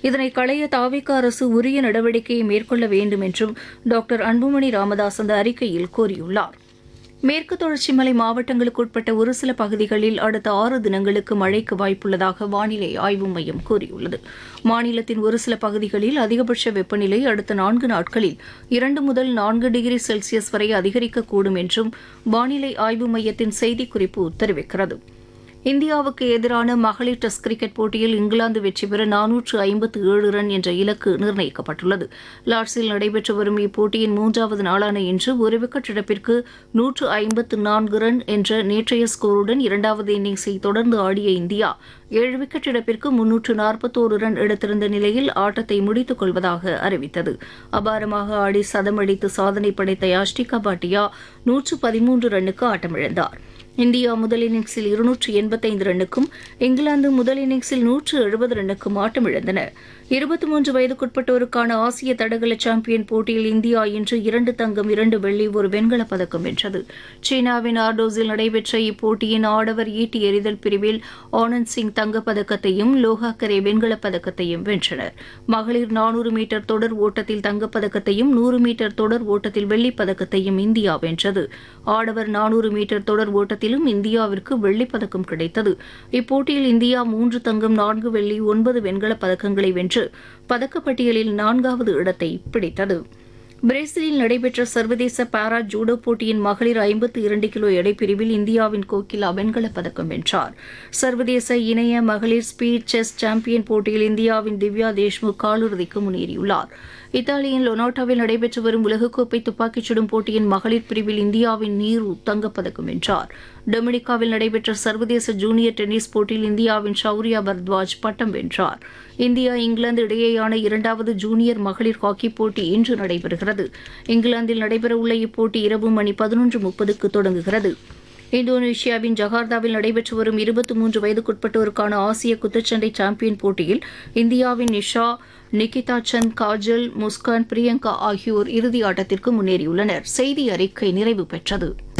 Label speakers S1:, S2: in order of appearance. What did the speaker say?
S1: இதனை களைய தாவிக அரசு உரிய நடவடிக்கையை மேற்கொள்ள வேண்டும் என்றும் டாக்டர் அன்புமணி ராமதாஸ் அந்த அறிக்கையில் கோரியுள்ளார் மேற்கு தொடர்ச்சி மலை மாவட்டங்களுக்கு உட்பட்ட ஒரு சில பகுதிகளில் அடுத்த ஆறு தினங்களுக்கு மழைக்கு வாய்ப்புள்ளதாக வானிலை ஆய்வு மையம் கூறியுள்ளது மாநிலத்தின் ஒரு சில பகுதிகளில் அதிகபட்ச வெப்பநிலை அடுத்த நான்கு நாட்களில் இரண்டு முதல் நான்கு டிகிரி செல்சியஸ் வரை அதிகரிக்கக்கூடும் என்றும் வானிலை ஆய்வு மையத்தின் செய்திக்குறிப்பு தெரிவிக்கிறது இந்தியாவுக்கு எதிரான மகளிர் டெஸ்ட் கிரிக்கெட் போட்டியில் இங்கிலாந்து வெற்றி பெற நானூற்று ஐம்பத்து ஏழு ரன் என்ற இலக்கு நிர்ணயிக்கப்பட்டுள்ளது லார்ட்ஸில் நடைபெற்று வரும் இப்போட்டியின் மூன்றாவது நாளான இன்று ஒரு விக்கெட் இழப்பிற்கு நூற்று ஐம்பத்து நான்கு ரன் என்ற நேற்றைய ஸ்கோருடன் இரண்டாவது இன்னிங்ஸை தொடர்ந்து ஆடிய இந்தியா ஏழு விக்கெட் இழப்பிற்கு முன்னூற்று நாற்பத்தோரு ரன் எடுத்திருந்த நிலையில் ஆட்டத்தை முடித்துக் கொள்வதாக அறிவித்தது அபாரமாக ஆடி சதமடித்து சாதனை படைத்த யாஷ்டிகா பாட்டியா நூற்று பதிமூன்று ரன்னுக்கு ஆட்டமிழந்தார் இந்தியா முதல் இன்னிங்ஸில் இருநூற்று எண்பத்தைந்து ரன்னுக்கும் இங்கிலாந்து முதல் இன்னிங்ஸில் நூற்று எழுபது ரன்னுக்கும் ஆட்டமிழந்தன இருபத்தி மூன்று வயதுக்குட்பட்டோருக்கான ஆசிய தடகள சாம்பியன் போட்டியில் இந்தியா இன்று இரண்டு தங்கம் இரண்டு வெள்ளி ஒரு வெண்கலப் பதக்கம் வென்றது சீனாவின் ஆர்டோஸில் நடைபெற்ற இப்போட்டியின் ஆடவர் ஈட்டி எறிதல் பிரிவில் ஆனந்த் சிங் தங்கப்பதக்கத்தையும் லோகாக்கரே வெண்கலப் பதக்கத்தையும் வென்றனர் மகளிர் நானூறு மீட்டர் தொடர் ஓட்டத்தில் தங்கப்பதக்கத்தையும் நூறு மீட்டர் தொடர் ஓட்டத்தில் வெள்ளிப் பதக்கத்தையும் இந்தியா வென்றது ஆடவர் நானூறு மீட்டர் தொடர் ஓட்டத்திலும் இந்தியாவிற்கு வெள்ளிப் பதக்கம் கிடைத்தது இப்போட்டியில் இந்தியா மூன்று தங்கம் நான்கு வெள்ளி ஒன்பது வெண்கலப் பதக்கங்களை வென்று பதக்கப்பட்டியலில் நான்காவது இடத்தை பிடித்தது பிரேசிலில் நடைபெற்ற சர்வதேச பாரா ஜூடோ போட்டியின் மகளிர் ஐம்பத்து இரண்டு கிலோ எடைப்பிரிவில் இந்தியாவின் கோகிலா வெண்கலப் பதக்கம் வென்றார் சர்வதேச இணைய மகளிர் ஸ்பீட் செஸ் சாம்பியன் போட்டியில் இந்தியாவின் திவ்யா தேஷ்முக் காலிறுதிக்கு முன்னேறியுள்ளார் இத்தாலியின் லொனாட்டாவில் நடைபெற்று வரும் உலகக்கோப்பை துப்பாக்கிச் சுடும் போட்டியின் மகளிர் பிரிவில் இந்தியாவின் நீரு தங்கப்பதக்கம் வென்றார் டொமினிகாவில் நடைபெற்ற சர்வதேச ஜூனியர் டென்னிஸ் போட்டியில் இந்தியாவின் ஷௌரியா பர்த்வாஜ் பட்டம் வென்றார் இந்தியா இங்கிலாந்து இடையேயான இரண்டாவது ஜூனியர் மகளிர் ஹாக்கி போட்டி இன்று நடைபெறுகிறது இங்கிலாந்தில் நடைபெறவுள்ள இப்போட்டி இரவு மணி பதினொன்று முப்பதுக்கு தொடங்குகிறது இந்தோனேஷியாவின் ஜகார்த்தாவில் நடைபெற்று வரும் இருபத்தி மூன்று வயதுக்குட்பட்டோருக்கான ஆசிய குத்துச்சண்டை சாம்பியன் போட்டியில் இந்தியாவின் நிஷா நிகிதா சந்த் காஜல் முஸ்கான் பிரியங்கா ஆகியோர் இறுதி ஆட்டத்திற்கு முன்னேறியுள்ளனர் செய்தி அறிக்கை நிறைவு பெற்றது